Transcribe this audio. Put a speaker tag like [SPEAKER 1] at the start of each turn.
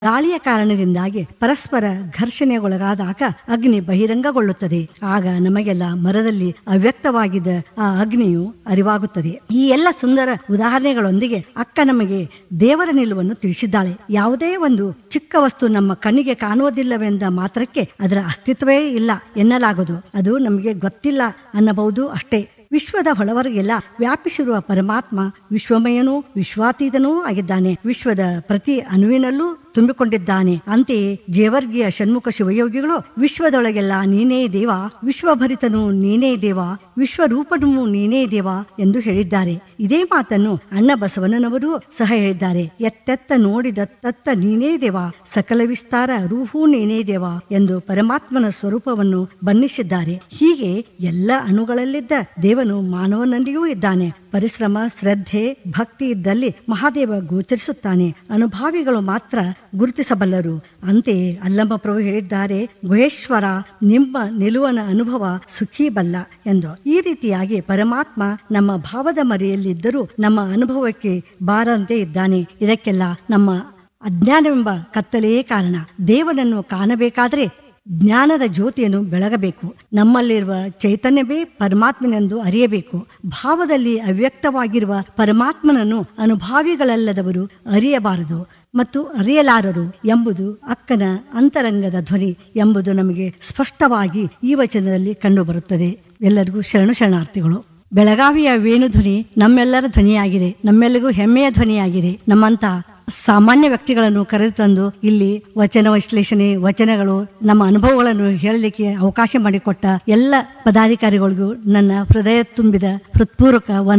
[SPEAKER 1] ಗಾಳಿಯ ಕಾರಣದಿಂದಾಗಿ ಪರಸ್ಪರ ಘರ್ಷಣೆಗೊಳಗಾದಾಗ ಅಗ್ನಿ ಬಹಿರಂಗಗೊಳ್ಳುತ್ತದೆ ಆಗ ನಮಗೆಲ್ಲ ಮರದಲ್ಲಿ ಅವ್ಯಕ್ತವಾಗಿದ್ದ ಆ ಅಗ್ನಿಯು ಅರಿವಾಗುತ್ತದೆ ಈ ಎಲ್ಲ ಸುಂದರ ಉದಾಹರಣೆಗಳೊಂದಿಗೆ ಅಕ್ಕ ನಮಗೆ ದೇವರ ನಿಲುವನ್ನು ತಿಳಿಸಿದ್ದಾಳೆ ಯಾವುದೇ ಒಂದು ಚಿಕ್ಕ ವಸ್ತು ನಮ್ಮ ಕಣ್ಣಿಗೆ ಕಾಣುವುದಿಲ್ಲವೆಂದ ಮಾತ್ರಕ್ಕೆ ಅದರ ಅಸ್ತಿತ್ವವೇ ಇಲ್ಲ ಎನ್ನಲಾಗದು ಅದು ನಮಗೆ ಗೊತ್ತಿಲ್ಲ ಅನ್ನಬಹುದು ಅಷ್ಟೇ ವಿಶ್ವದ ಹೊಳವರಿಗೆಲ್ಲ ವ್ಯಾಪಿಸಿರುವ ಪರಮಾತ್ಮ ವಿಶ್ವಮಯನೂ ವಿಶ್ವಾತೀತನೂ ಆಗಿದ್ದಾನೆ ವಿಶ್ವದ ಪ್ರತಿ ಅಣುವಿನಲ್ಲೂ ತುಂಬಿಕೊಂಡಿದ್ದಾನೆ ಅಂತೆಯೇ ಜೇವರ್ಗಿಯ ಷಣ್ಮುಖ ಶಿವಯೋಗಿಗಳು ವಿಶ್ವದೊಳಗೆಲ್ಲ ನೀನೇ ದೇವ ವಿಶ್ವಭರಿತನು ನೀನೇ ದೇವ ವಿಶ್ವರೂಪನು ನೀನೇ ದೇವ ಎಂದು ಹೇಳಿದ್ದಾರೆ ಇದೇ ಮಾತನ್ನು ಅಣ್ಣ ಬಸವಣ್ಣನವರು ಸಹ ಹೇಳಿದ್ದಾರೆ ಎತ್ತೆತ್ತ ನೋಡಿದ ತತ್ತ ನೀನೇ ದೇವ ಸಕಲ ವಿಸ್ತಾರ ರೂಹೂ ನೀನೇ ದೇವ ಎಂದು ಪರಮಾತ್ಮನ ಸ್ವರೂಪವನ್ನು ಬಣ್ಣಿಸಿದ್ದಾರೆ ಹೀಗೆ ಎಲ್ಲ ಅಣುಗಳಲ್ಲಿದ್ದ ದೇವನು ಮಾನವನಲ್ಲಿಯೂ ಇದ್ದಾನೆ ಪರಿಶ್ರಮ ಶ್ರದ್ಧೆ ಭಕ್ತಿ ಇದ್ದಲ್ಲಿ ಮಹಾದೇವ ಗೋಚರಿಸುತ್ತಾನೆ ಅನುಭಾವಿಗಳು ಮಾತ್ರ ಗುರುತಿಸಬಲ್ಲರು ಅಂತೆಯೇ ಅಲ್ಲಮ್ಮ ಪ್ರಭು ಹೇಳಿದ್ದಾರೆ ಗುಹೇಶ್ವರ ನಿಮ್ಮ ನಿಲುವನ ಅನುಭವ ಸುಖಿ ಬಲ್ಲ ಎಂದು ಈ ರೀತಿಯಾಗಿ ಪರಮಾತ್ಮ ನಮ್ಮ ಭಾವದ ಮರೆಯಲ್ಲಿದ್ದರೂ ನಮ್ಮ ಅನುಭವಕ್ಕೆ ಬಾರದಂತೆ ಇದ್ದಾನೆ ಇದಕ್ಕೆಲ್ಲ ನಮ್ಮ ಅಜ್ಞಾನವೆಂಬ ಕತ್ತಲೆಯೇ ಕಾರಣ ದೇವನನ್ನು ಕಾಣಬೇಕಾದರೆ ಜ್ಞಾನದ ಜ್ಯೋತಿಯನ್ನು ಬೆಳಗಬೇಕು ನಮ್ಮಲ್ಲಿರುವ ಚೈತನ್ಯವೇ ಪರಮಾತ್ಮನೆಂದು ಅರಿಯಬೇಕು ಭಾವದಲ್ಲಿ ಅವ್ಯಕ್ತವಾಗಿರುವ ಪರಮಾತ್ಮನನ್ನು ಅನುಭಾವಿಗಳಲ್ಲದವರು ಅರಿಯಬಾರದು ಮತ್ತು ಅರಿಯಲಾರರು ಎಂಬುದು ಅಕ್ಕನ ಅಂತರಂಗದ ಧ್ವನಿ ಎಂಬುದು ನಮಗೆ ಸ್ಪಷ್ಟವಾಗಿ ಈ ವಚನದಲ್ಲಿ ಕಂಡುಬರುತ್ತದೆ ಎಲ್ಲರಿಗೂ ಶರಣು ಶರಣಾರ್ಥಿಗಳು ಬೆಳಗಾವಿಯ ವೇಣುಧ್ವನಿ ನಮ್ಮೆಲ್ಲರ ಧ್ವನಿಯಾಗಿದೆ ನಮ್ಮೆಲ್ಲರಿಗೂ ಹೆಮ್ಮೆಯ ಧ್ವನಿಯಾಗಿದೆ ನಮ್ಮಂತ ಸಾಮಾನ್ಯ ವ್ಯಕ್ತಿಗಳನ್ನು ಕರೆದುತಂದು ಇಲ್ಲಿ ವಚನ ವಿಶ್ಲೇಷಣೆ ವಚನಗಳು ನಮ್ಮ ಅನುಭವಗಳನ್ನು ಹೇಳಲಿಕ್ಕೆ ಅವಕಾಶ ಮಾಡಿಕೊಟ್ಟ ಎಲ್ಲ ಪದಾಧಿಕಾರಿಗಳಿಗೂ ನನ್ನ ಹೃದಯ ತುಂಬಿದ ಹೃತ್ಪೂರ್ವಕ ವಂದನೆ